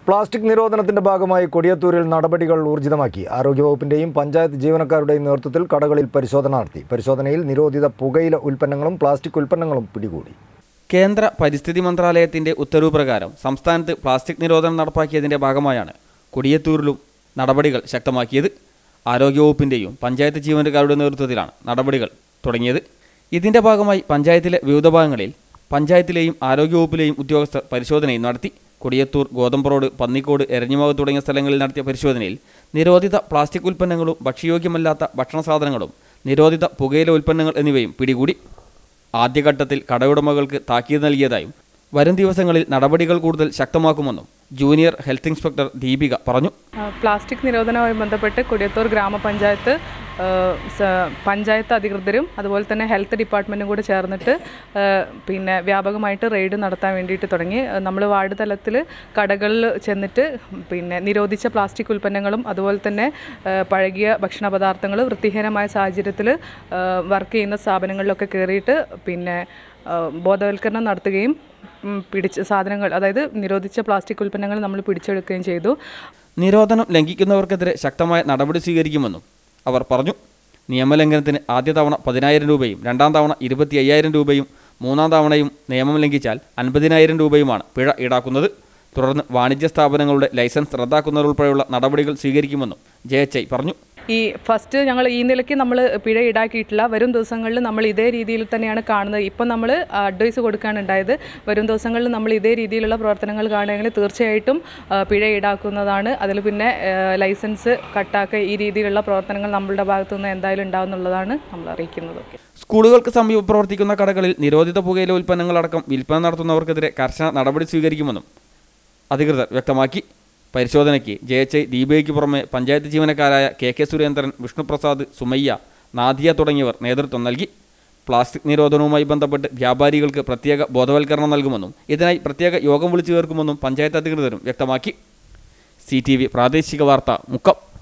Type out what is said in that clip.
plastic നിരോധനത്തിന്റെ ഭാഗമായി കൊടിയത്തൂരിൽ നടപടികൾ ഊർജിതമാക്കി ആരോഗ്യവകുപ്പിന്റെയും പഞ്ചായത്ത് ജീവനക്കാരുടെയും നേതൃത്വത്തിൽ കടകളിൽ പരിശോധന നടത്തി പരിശോധനയിൽ നിരോധിത പുകയില ഉൽപ്പന്നങ്ങളും പ്ലാസ്റ്റിക് ഉൽപ്പന്നങ്ങളും പിടികൂടി കേന്ദ്ര പരിസ്ഥിതി മന്ത്രാലയത്തിന്റെ ഉത്തരവ് പ്രകാരം സംസ്ഥാനത്ത് പ്ലാസ്റ്റിക് നിരോധനം നടപ്പാക്കിയതിന്റെ ഭാഗമായാണ് കൊടിയത്തൂരിലും നടപടികൾ ശക്തമാക്കിയത് ആരോഗ്യവകുപ്പിന്റെയും പഞ്ചായത്ത് ജീവനക്കാരുടെ നേതൃത്വത്തിലാണ് നടപടികൾ തുടങ്ങിയത് ഇതിന്റെ ഭാഗമായി പഞ്ചായത്തിലെ വിവിധ ഭാഗങ്ങളിൽ പഞ്ചായത്തിലെയും ആരോഗ്യവകുപ്പിലെയും ഉദ്യോഗസ്ഥർ പരിശോധനയും നടത്തി കൊടിയത്തൂർ ഗോതമ്പ് റോഡ് പന്നിക്കോട് എരഞ്ഞിമാവ് തുടങ്ങിയ സ്ഥലങ്ങളിൽ നടത്തിയ പരിശോധനയിൽ നിരോധിത പ്ലാസ്റ്റിക് ഉൽപ്പന്നങ്ങളും ഭക്ഷ്യയോഗ്യമല്ലാത്ത ഭക്ഷണ സാധനങ്ങളും നിരോധിത പുകയില ഉൽപ്പന്നങ്ങൾ എന്നിവയും പിടികൂടി ആദ്യഘട്ടത്തിൽ കടയുടമകൾക്ക് താക്കീത് നൽകിയതായും വരും ദിവസങ്ങളിൽ നടപടികൾ കൂടുതൽ ശക്തമാക്കുമെന്നും ജൂനിയർ ഹെൽത്ത് ഇൻസ്പെക്ടർ ദീപിക പറഞ്ഞു ആ, പ്ലാസ്റ്റിക് നിരോധനവുമായി ബന്ധപ്പെട്ട് കൊടിയത്തൂർ ഗ്രാമപഞ്ചായത്ത് ആ, സ- പഞ്ചായത്ത് അധികൃതരും അതുപോലെ തന്നെ ഹെൽത്ത് ഡിപ്പാർട്ട്മെൻറ്റും കൂടെ ചേർന്നിട്ട് ആ, പിന്നെ വ്യാപകമായിട്ട് റെയ്ഡ് നടത്താൻ വേണ്ടിയിട്ട് തുടങ്ങി നമ്മൾ വാർഡ് തലത്തിൽ കടകളിൽ ചെന്നിട്ട് പിന്നെ നിരോധിച്ച പ്ലാസ്റ്റിക് ഉൽപ്പന്നങ്ങളും അതുപോലെ തന്നെ ആ, പഴകിയ ഭക്ഷണ പദാർത്ഥങ്ങൾ വൃത്തിഹീനമായ സാഹചര്യത്തിൽ വർക്ക് ചെയ്യുന്ന സ്ഥാപനങ്ങളിലൊക്കെ കയറിയിട്ട് പിന്നെ ആ, ബോധവൽക്കരണം നടത്തുകയും ഉം, പിടിച്ച സാധനങ്ങൾ അതായത് നിരോധിച്ച പ്ലാസ്റ്റിക് ഉൽപ്പന്നങ്ങൾ നമ്മൾ പിടിച്ചെടുക്കുകയും ചെയ്തു നിരോധനം ലംഘിക്കുന്നവർക്കെതിരെ ശക്തമായ നടപടി സ്വീകരിക്കുമെന്നും അവർ പറഞ്ഞു നിയമലംഘനത്തിന് ആദ്യ തവണ പതിനായിരം രൂപയും രണ്ടാം തവണ ഇരുപത്തി അയ്യായിരം രൂപയും മൂന്നാം തവണയും നിയമം ലംഘിച്ചാൽ അൻപതിനായിരം രൂപയുമാണ് പിഴ ഈടാക്കുന്നത് തുടർന്ന് വാണിജ്യ സ്ഥാപനങ്ങളുടെ ലൈസൻസ് റദ്ദാക്കുന്നതുൾപ്പെടെയുള്ള നടപടികൾ സ്വീകരിക്കുമെന്നും ജെ എച്ച് ഐ പറഞ്ഞു ഈ ഫസ്റ്റ് ഞങ്ങൾ ഈ നിലയ്ക്ക് നമ്മൾ പിഴ ഈടാക്കിയിട്ടില്ല വരും ദിവസങ്ങളിൽ നമ്മൾ ഇതേ രീതിയിൽ തന്നെയാണ് കാണുന്നത് ഇപ്പം നമ്മൾ അഡ്വൈസ് കൊടുക്കുകയാണ് ഉണ്ടായത് വരും ദിവസങ്ങളിൽ നമ്മൾ ഇതേ രീതിയിലുള്ള പ്രവർത്തനങ്ങൾ കാണുകയാണെങ്കിൽ തീർച്ചയായിട്ടും ആ, പിഴ ഈടാക്കുന്നതാണ് അതിൽ പിന്നെ ആ, ലൈസൻസ് കട്ടാക്കുക ഈ രീതിയിലുള്ള പ്രവർത്തനങ്ങൾ നമ്മളുടെ ഭാഗത്തു നിന്ന് എന്തായാലും ഉണ്ടാകുന്നുള്ളതാണ് നമ്മൾ അറിയിക്കുന്നത് സ്കൂളുകൾക്ക് സമീപം പ്രവർത്തിക്കുന്ന കടകളിൽ നിരോധിത പുകയില ഉൽപ്പന്നങ്ങളടക്കം വിൽപ്പന നടത്തുന്നവർക്കെതിരെ കർശന നടപടി സ്വീകരിക്കുമെന്നും അധികൃതർ വ്യക്തമാക്കി പരിശോധനയ്ക്ക് ജെ എച്ച് ഐ ദീപയ്ക്ക് പുറമെ പഞ്ചായത്ത് ജീവനക്കാരായ കെ കെ സുരേന്ദ്രൻ വിഷ്ണുപ്രസാദ് സുമയ്യ നാദിയ തുടങ്ങിയവർ നേതൃത്വം നൽകി പ്ലാസ്റ്റിക് നിരോധനവുമായി ബന്ധപ്പെട്ട് വ്യാപാരികൾക്ക് പ്രത്യേക ബോധവൽക്കരണം നൽകുമെന്നും ഇതിനായി പ്രത്യേക യോഗം വിളിച്ചു ചേർക്കുമെന്നും പഞ്ചായത്ത് അധികൃതരും വ്യക്തമാക്കി സി ടി വി പ്രാദേശിക വാർത്ത മുക്കം